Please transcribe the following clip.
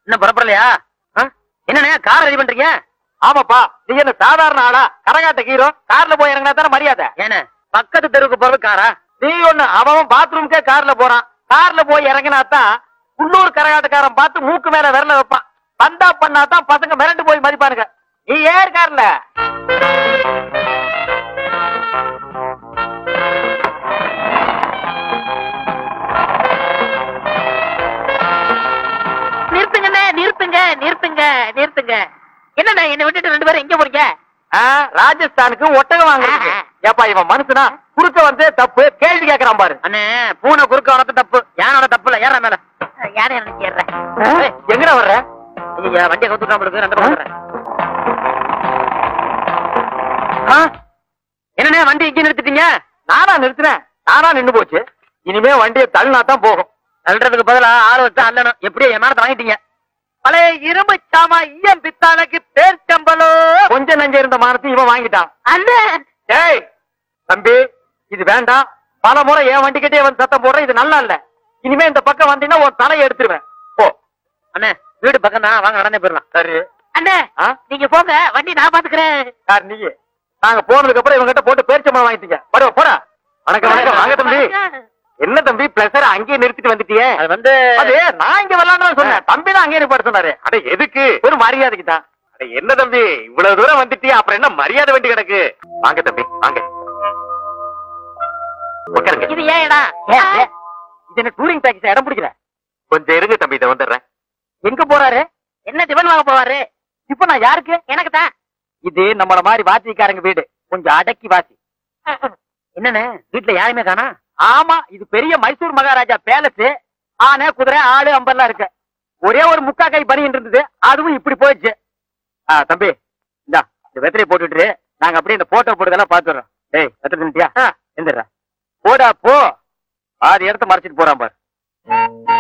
இன்னும் புறப்படலையா ஆ? என்னண்ணே car ready பண்றீங்க ஆமாப்பா நீ என்ன சாதாரண ஆளா கரகாட்ட ஹீரோ கார்ல போய் இறங்கினா தானே மரியாதை ஏண்ணே பக்கத்து தெருவுக்கு போறது காரா நீ ஒண்ணு அவன் பாத்ரூம்க்கே கார்ல போறான் கார்ல போய் இறங்கினா தான் உள்ளூர் கரகாட்டக்காரன் பார்த்து மூக்கு மேல விரல வைப்பான் பந்தா பண்ணா தான் பசங்க மிரண்டு போய் மதிப்பானுங்க நீ ஏன் கார்ல நிறுத்துங்கண்ணே நிறுத்துங்க நிறுத்துங்க நிறுத்துங்க என்னண்ணே என்ன விட்டுட்டு ரெண்டு பேரும் எங்க போறீங்க ஆ, ராஜஸ்தானுக்கு ஒட்டகம் வாங்குறதுக்கு ஏப்பா இவன் மனுஷனா குறுக்க வந்து தப்பு கேள்வி கேக்குறான் பாரு அண்ணே பூனை குறுக்க வளர்த்து தப்பு யானோட தப்பு இல்ல ஏற மேல யாரை எனக்கு ஏறேன் ஏய், எங்கடா வர்ற ஐயா வண்டியை கவுத்துட்டாம இருக்கு ரெண்டு பக்கம் வர்றேன். ஆ? என்னண்ணே வண்டி இங்க நிறுத்திட்டீங்க நானா நிறுத்தினேன் நானா நின்னு போச்சு இனிமே வண்டியை தள்ளினா தான் போகும் தள்ளுறதுக்கு பதிலா ஆள் வச்சு அல்லணும் எப்படியோ என் மேலத்தை வாங்கிட்டீங்க பழைய இரும்பு சாமா ஈயம் பித்தானுக்கு பேர் சம்பளோ கொஞ்ச நஞ்ச இருந்த மானத்தை இவன் வாங்கிட்டான் அண்ணே ஏய் தம்பி இது வேண்டாம் பல முறை என் வண்டிக்கிட்டே வந்து சத்தம் போடுற இது நல்லா இல்ல இனிமே இந்த பக்கம் வந்தீங்கன்னா ஒரு தலையை எடுத்துருவேன் போ அண்ணே வீடு பக்கம் தான் வாங்க நடந்தே போயிடலாம் சரி அண்ணே ஆ? நீங்க போங்க வண்டி நான் பாத்துக்கிறேன் யார் நீ நாங்க போனதுக்கு அப்புறம் இவங்க கிட்ட போட்டு பேரிச்சம்பழம் வாங்கிட்டீங்க பரவ போடா வணக்கம் வணக்கம் வாங்க தம்பி என்ன தம்பி பிளஸர் அங்கேயே நிறுத்திட்டு வந்துட்டியே அது வந்து அது நான் இங்க வரலாம்னு சொன்னேன் தம்பி தான் அங்கேயே நிப்பாட்ட சொன்னாரு அட எதுக்கு ஒரு மரியாதைக்கு தான் அட என்ன தம்பி இவ்வளவு தூரம் வந்துட்டியா அப்புறம் என்ன மரியாதை வேண்டி கிடக்கு வாங்க தம்பி வாங்க உட்காருங்க இது ஏடா இது என்ன டூரிங் டாக்ஸி இடம் பிடிக்கல கொஞ்சம் இருங்க தம்பி இதை வந்துடுறேன் எங்க போறாரு என்ன டிபன் வாங்க போவாரு இப்ப நான் யாருக்கு எனக்கு தான் இது நம்மள மாதிரி வாத்திக்காரங்க வீடு கொஞ்சம் அடக்கி வாசி என்னண்ணே வீட்டுல யாருமே காணா ஆமா இது பெரிய மைசூர் மகாராஜா பேலஸ் ஆனை குதிரை ஆடு அம்பர்லாம் இருக்கு ஒரே ஒரு முக்கா கை பனின்னு இருந்தது அதுவும் இப்படி போயிடுச்சு ஆ, தம்பி இந்தா இந்த வெத்தலையை போட்டுட்டு நாங்க அப்படியே இந்த போட்டோ போட்டுதெல்லாம் பாத்துறோம் டேய் வெத்தலை தின்னுட்டியா எந்திரா போடா போ பாதி இடத்த மறைச்சிட்டு போறான் பாரு